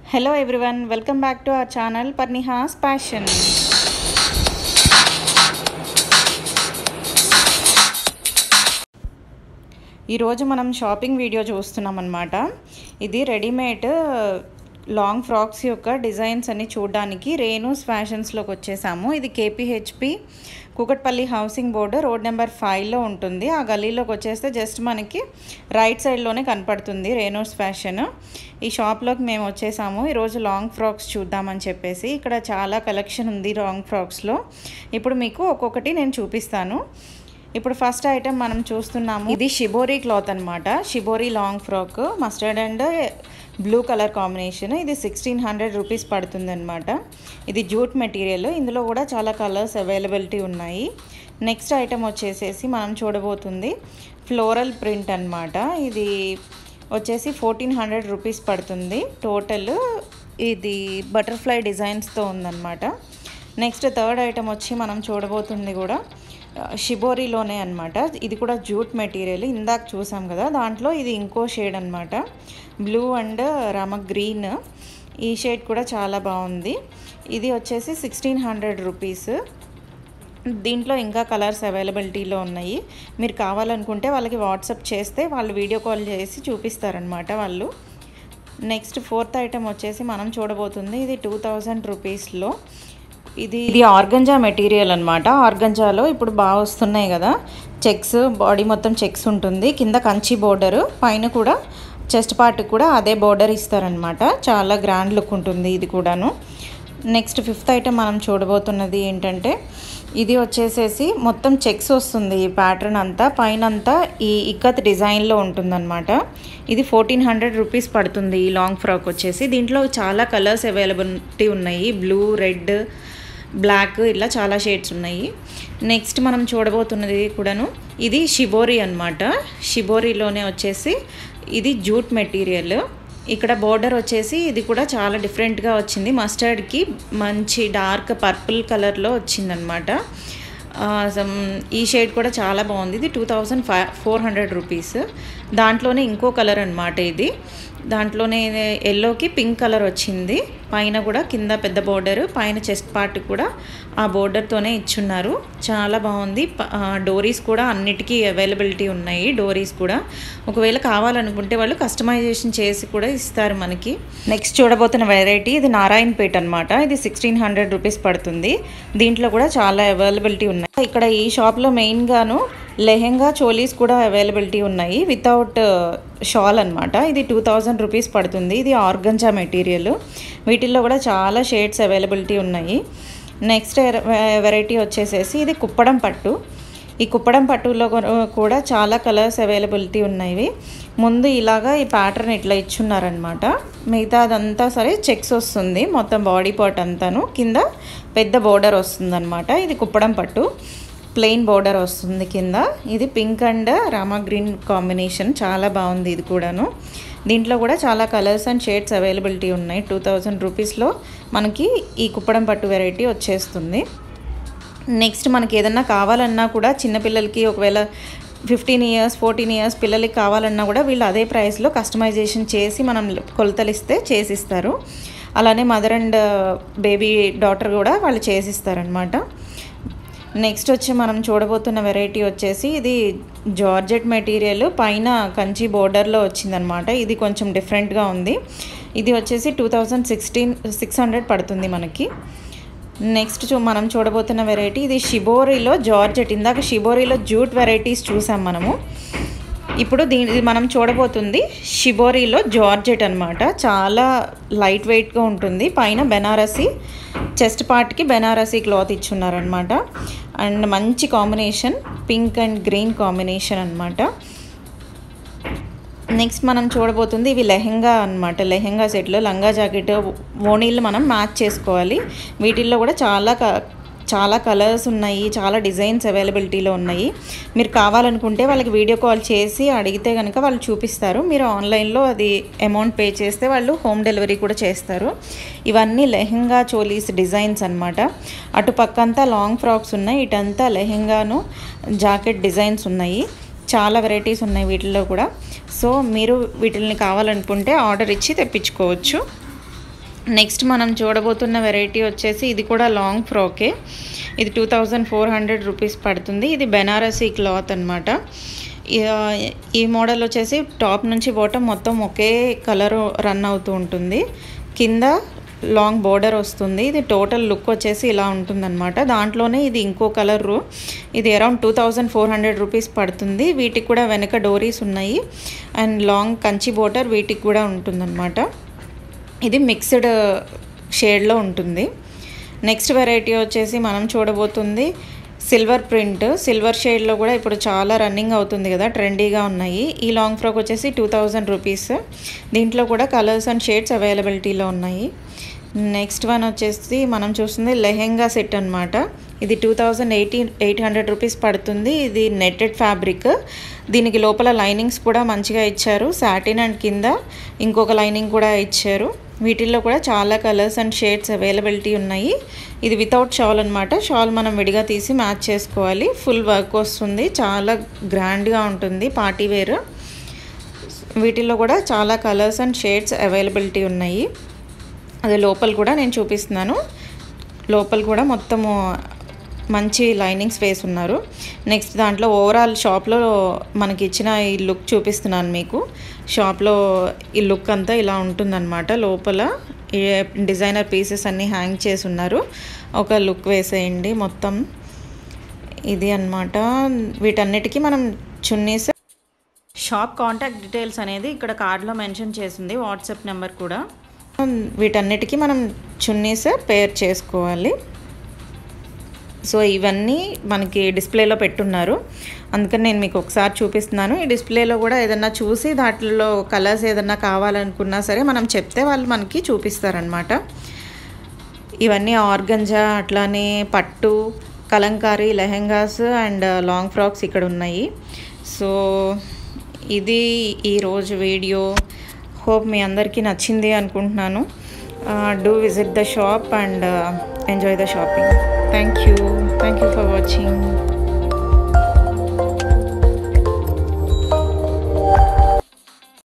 hello everyone welcome back to our channel పర్నిహాస్ passion ఈరోజు మనం షాపింగ్ వీడియో చూస్తున్నాం అనమాట ఇది రెడీమేడ్ లాంగ్ ఫ్రాక్స్ యొక్క డిజైన్స్ అన్ని చూడడానికి రేణుస్ ఫ్యాషన్స్లోకి వచ్చేసాము ఇది KPHP Kukatpally housing board road number ఫైవ్లో ఉంటుంది ఆ గల్లీలోకి వచ్చేస్తే జస్ట్ మనకి రైట్ సైడ్లోనే కనపడుతుంది రేణుస్ ఫ్యాషన్ ఈ షాప్లోకి మేము వచ్చేసాము ఈరోజు లాంగ్ ఫ్రాక్స్ చూద్దామని చెప్పేసి ఇక్కడ చాలా కలెక్షన్ ఉంది లాంగ్ ఫ్రాక్స్లో ఇప్పుడు మీకు ఒక్కొక్కటి నేను చూపిస్తాను ఇప్పుడు ఫస్ట్ ఐటెం మనం చూస్తున్నాము ఇది షిబోరి క్లాత్ అనమాట shibori long frock mustard and blue colour combination ఇది సిక్స్టీన్ హండ్రెడ్ రూపీస్ పడుతుంది అనమాట ఇది జూట్ మెటీరియల్ ఇందులో కూడా చాలా కలర్స్ అవైలబిలిటీ ఉన్నాయి నెక్స్ట్ ఐటెం వచ్చేసేసి మనం చూడబోతుంది ఫ్లోరల్ ప్రింట్ అనమాట ఇది వచ్చేసి ఫోర్టీన్ హండ్రెడ్ రూపీస్ పడుతుంది టోటల్ ఇది బటర్ఫ్లై డిజైన్స్తో ఉందన్నమాట నెక్స్ట్ థర్డ్ ఐటెం వచ్చి మనం చూడబోతుంది కూడా షిబోరిలోనే అనమాట ఇది కూడా జూట్ మెటీరియల్ ఇందాక చూసాం కదా దాంట్లో ఇది ఇంకో షేడ్ అనమాట బ్లూ అండ్ రామ గ్రీన్ ఈ షేడ్ కూడా చాలా బాగుంది ఇది వచ్చేసి సిక్స్టీన్ హండ్రెడ్ రూపీస్ దీంట్లో ఇంకా కలర్స్ అవైలబిలిటీలో ఉన్నాయి మీరు కావాలనుకుంటే వాళ్ళకి వాట్సాప్ చేస్తే వాళ్ళు వీడియో కాల్ చేసి చూపిస్తారనమాట వాళ్ళు నెక్స్ట్ ఫోర్త్ ఐటెం వచ్చేసి మనం చూడబోతుంది ఇది టూ థౌజండ్ రూపీస్లో ఇది ఇది ఆర్గంజా మెటీరియల్ అనమాట ఆర్గంజాలో ఇప్పుడు బాగా వస్తున్నాయి కదా చెక్స్ బాడీ మొత్తం చెక్స్ ఉంటుంది కింద కంచి బోర్డర్ పైన కూడా చెస్ట్ పార్ట్ కూడా అదే బోర్డర్ ఇస్తారనమాట చాలా గ్రాండ్ లుక్ ఉంటుంది ఇది కూడాను నెక్స్ట్ ఫిఫ్త్ ఐటెం మనం చూడబోతున్నది ఏంటంటే ఇది వచ్చేసేసి మొత్తం చెక్స్ వస్తుంది ఈ ప్యాటర్న్ అంతా పైన అంతా ఈ ఇక్కత్ డిజైన్లో ఉంటుందన్నమాట ఇది ఫోర్టీన్ హండ్రెడ్ రూపీస్ పడుతుంది ఈ లాంగ్ ఫ్రాక్ వచ్చేసి దీంట్లో చాలా కలర్స్ అవైలబిలిటీ ఉన్నాయి బ్లూ రెడ్ బ్లాక్ ఇలా చాలా షేడ్స్ ఉన్నాయి నెక్స్ట్ మనం చూడబోతున్నది కూడాను ఇది షిబోరి అనమాట షిబోరిలోనే వచ్చేసి ఇది జూట్ మెటీరియల్ ఇక్కడ బోర్డర్ వచ్చేసి ఇది కూడా చాలా డిఫరెంట్గా వచ్చింది మస్టర్డ్కి మంచి డార్క్ పర్పుల్ కలర్లో వచ్చిందనమాట ఈ షేడ్ కూడా చాలా బాగుంది ఇది two thousand five four hundred rupees దాంట్లోనే ఇంకో కలర్ అనమాట ఇది దాంట్లోనే ఎల్లోకి పింక్ కలర్ వచ్చింది పైన కూడా కింద పెద్ద బోర్డర్ పైన చెస్ట్ పార్ట్ కూడా ఆ బోర్డర్తోనే ఇచ్చున్నారు చాలా బాగుంది డోరీస్ కూడా అన్నిటికీ అవైలబిలిటీ ఉన్నాయి డోరీస్ కూడా ఒకవేళ కావాలనుకుంటే వాళ్ళు కస్టమైజేషన్ చేసి కూడా ఇస్తారు మనకి నెక్స్ట్ చూడబోతున్న వెరైటీ ఇది నారాయణపేట అనమాట ఇది సిక్స్టీన్ హండ్రెడ్ రూపీస్ పడుతుంది దీంట్లో కూడా చాలా అవైలబిలిటీ ఉన్నాయి ఇక్కడ ఈ షాప్లో మెయిన్గాను లెహెంగా చోలీస్ కూడా అవైలబిలిటీ ఉన్నాయి వితౌట్ షాల్ అనమాట ఇది టూ థౌజండ్ రూపీస్ పడుతుంది ఇది ఆర్గంజా మెటీరియల్ వీటిల్లో కూడా చాలా షేడ్స్ అవైలబిలిటీ ఉన్నాయి నెక్స్ట్ వెరైటీ వచ్చేసేసి ఇది కుప్పడం పట్టు ఈ కుప్పడం పట్టులో కూడా చాలా కలర్స్ అవైలబిలిటీ ఉన్నాయి ముందు ఇలాగా ఈ ప్యాటర్న్ ఇట్లా ఇచ్చున్నారనమాట మిగతా అదంతా సరే చెక్స్ వస్తుంది మొత్తం బాడీ పార్ట్ అంతాను కింద పెద్ద బోర్డర్ వస్తుందన్నమాట ఇది కుప్పడం పట్టు ప్లెయిన్ బోర్డర్ వస్తుంది కింద ఇది pink and Rama green combination చాలా బాగుంది ఇది కూడాను దీంట్లో కూడా చాలా కలర్స్ అండ్ షేడ్స్ అవైలబిలిటీ ఉన్నాయి టూ థౌజండ్ రూపీస్లో మనకి ఈ కుప్పడం పట్టు వెరైటీ వచ్చేస్తుంది నెక్స్ట్ మనకి ఏదన్నా కావాలన్నా కూడా చిన్నపిల్లలకి ఒకవేళ ఫిఫ్టీన్ ఇయర్స్ ఫోర్టీన్ ఇయర్స్ పిల్లలకి కావాలన్నా కూడా వీళ్ళు అదే ప్రైస్లో కస్టమైజేషన్ చేసి మనం కొలతలు ఇస్తే చేసిస్తారు అలానే మదర్ అండ్ బేబీ డాటర్ కూడా వాళ్ళు చేసిస్తారనమాట నెక్స్ట్ వచ్చి మనం చూడబోతున్న వెరైటీ వచ్చేసి ఇది జార్జెట్ మెటీరియల్ పైన కంచి బోర్డర్లో వచ్చిందనమాట ఇది కొంచెం డిఫరెంట్గా ఉంది ఇది వచ్చేసి two thousand sixteen six hundred పడుతుంది మనకి నెక్స్ట్ చూ మనం చూడబోతున్న వెరైటీ ఇది షిబోరిలో జార్జెట్ ఇందాక షిబోరిలో జూట్ వెరైటీస్ చూసాం మనము ఇప్పుడు దీని మనం చూడబోతుంది షిబోరిలో జార్జెట్ అనమాట చాలా లైట్ వెయిట్గా ఉంటుంది పైన బెనారసి చెస్ట్ పార్ట్కి బెనారసీ క్లాత్ ఇచ్చున్నారనమాట అండ్ మంచి combination pink and green combination అనమాట నెక్స్ట్ మనం చూడబోతుంది ఇవి లెహెంగా అనమాట లెహెంగా సెట్లు లంగా జాకెట్ ఓణీలు మనం మ్యాచ్ చేసుకోవాలి వీటిల్లో కూడా చాలా చాలా కలర్స్ ఉన్నాయి చాలా డిజైన్స్ అవైలబిలిటీలో ఉన్నాయి మీరు కావాలనుకుంటే వాళ్ళకి వీడియో కాల్ చేసి అడిగితే కనుక వాళ్ళు చూపిస్తారు మీరు ఆన్లైన్లో అది అమౌంట్ పే చేస్తే వాళ్ళు హోమ్ డెలివరీ కూడా చేస్తారు ఇవన్నీ లెహెంగా చోలీస్ డిజైన్స్ అనమాట అటు పక్కంతా లాంగ్ ఫ్రాక్స్ ఉన్నాయి ఇటంతా లెహెంగాను జాకెట్ డిజైన్స్ ఉన్నాయి చాలా వెరైటీస్ ఉన్నాయి వీటిల్లో కూడా సో మీరు వీటిని కావాలనుకుంటే ఆర్డర్ ఇచ్చి తెప్పించుకోవచ్చు నెక్స్ట్ మనం చూడబోతున్న వెరైటీ వచ్చేసి ఇది కూడా లాంగ్ ఫ్రాకే ఇది two thousand four hundred rupees పడుతుంది ఇది బెనారసీ క్లాత్ అనమాట ఈ మోడల్ వచ్చేసి టాప్ నుంచి బాటమ్ మొత్తం ఒకే కలర్ రన్ అవుతూ ఉంటుంది కింద లాంగ్ బోర్డర్ వస్తుంది ఇది టోటల్ లుక్ వచ్చేసి ఇలా ఉంటుందన్నమాట దాంట్లోనే ఇది ఇంకో కలర్ ఇది around two thousand four hundred rupees పడుతుంది వీటికి కూడా వెనక డోరీస్ ఉన్నాయి అండ్ లాంగ్ కంచి బోర్డర్ వీటికి కూడా ఉంటుందన్నమాట ఇది మిక్స్డ్ షేడ్లో ఉంటుంది నెక్స్ట్ వెరైటీ వచ్చేసి మనం చూడబోతుంది సిల్వర్ ప్రింట్ సిల్వర్ షేడ్లో కూడా ఇప్పుడు చాలా రన్నింగ్ అవుతుంది కదా ట్రెండీగా ఉన్నాయి ఈ లాంగ్ ఫ్రాక్ వచ్చేసి టూ థౌజండ్ రూపీస్ దీంట్లో కూడా కలర్స్ అండ్ షేడ్స్ అవైలబిలిటీలో ఉన్నాయి నెక్స్ట్ వన్ వచ్చేసి మనం చూస్తుంది లెహెంగా సెట్ అనమాట ఇది two thousand eighty eight hundred rupees పడుతుంది ఇది నెట్టెడ్ ఫ్యాబ్రిక్ దీనికి లోపల లైనింగ్స్ కూడా మంచిగా ఇచ్చారు సాటిన్ అండ్ కింద ఇంకొక లైనింగ్ కూడా ఇచ్చారు వీటిల్లో కూడా చాలా కలర్స్ అండ్ షేడ్స్ అవైలబిలిటీ ఉన్నాయి ఇది వితౌట్ షాల్ అనమాట షాల్ మనం విడిగా తీసి మ్యాచ్ చేసుకోవాలి ఫుల్ వర్క్ వస్తుంది చాలా గ్రాండ్గా ఉంటుంది పార్టీ వేర్ వీటిల్లో కూడా చాలా కలర్స్ అండ్ షేడ్స్ అవైలబిలిటీ ఉన్నాయి అది లోపల కూడా నేను చూపిస్తున్నాను లోపల కూడా మొత్తము మంచి లైనింగ్స్ వేసి ఉన్నారు నెక్స్ట్ దాంట్లో ఓవరాల్ షాప్లో మనకి ఇచ్చిన ఈ లుక్ చూపిస్తున్నాను మీకు షాప్లో ఈ లుక్ అంతా ఇలా ఉంటుందన్నమాట లోపల ఈ డిజైనర్ పీసెస్ అన్నీ హ్యాంగ్ చేసి ఉన్నారు ఒక లుక్ వేసేయండి మొత్తం ఇది అన్నమాట వీటన్నిటికీ మనం చున్నీస్ షాప్ కాంటాక్ట్ డీటెయిల్స్ అనేది ఇక్కడ కార్డ్లో మెన్షన్ చేసింది వాట్సాప్ నెంబర్ కూడా వీటన్నిటికీ మనం చున్నీస్ పేర్ చేసుకోవాలి సో ఇవన్నీ మనకి డిస్ప్లేలో పెట్టున్నారు అందుకని నేను మీకు ఒకసారి చూపిస్తున్నాను ఈ డిస్ప్లేలో కూడా ఏదన్నా చూసి దాంట్లో కలర్స్ ఏదన్నా కావాలనుకున్నా సరే మనం చెప్తే వాళ్ళు మనకి చూపిస్తారనమాట ఇవన్నీ ఆర్గంజా అట్లానే పట్టు Kalamkari lehengas and long frocks ఇక్కడ ఉన్నాయి సో ఇది ఈరోజు వీడియో హోప్ మీ అందరికీ నచ్చింది అనుకుంటున్నాను do visit the shop and enjoy the shopping thank you thank you for watching